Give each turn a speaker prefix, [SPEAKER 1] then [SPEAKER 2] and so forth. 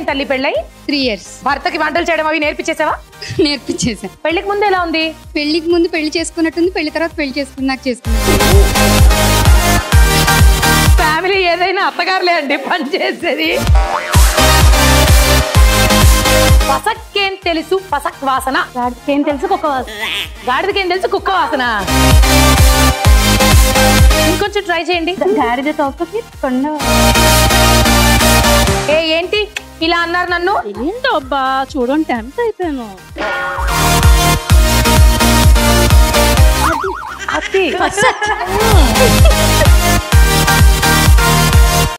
[SPEAKER 1] ఎప్పుడైంది తల్లి పెళ్ళై
[SPEAKER 2] three years
[SPEAKER 1] భర్తకి వంటలు చేయడం అవి నేర్పించేసావా
[SPEAKER 2] నేర్పించేసా
[SPEAKER 1] పెళ్లికి ముందు ఎలా ఉంది
[SPEAKER 2] పెళ్లికి ముందు పెళ్లి చేసుకున్నట్టుంది పెళ్లి తర్వాత పెళ్లి చేసుకున్నాక చేసుకున్నట్టు
[SPEAKER 1] ఫ్యామిలీ ఏదైనా అత్తగారులే అండి పని చేసేది పసక్కేం తెలుసు పసక్ వాసన
[SPEAKER 3] ఏం తెలుసు కుక్క వాసన
[SPEAKER 1] గాడిదకేం తెలుసు కుక్క వాసన ఇంకొంచెం ట్రై చేయండి
[SPEAKER 3] గాడిద తోకకి కొండ
[SPEAKER 1] ఏ ఏంటి ఇలా అన్నారు నన్ను
[SPEAKER 3] ఏంటో అబ్బా చూడండి టెంప్ట్ అయిపోయాను
[SPEAKER 1] అత్తి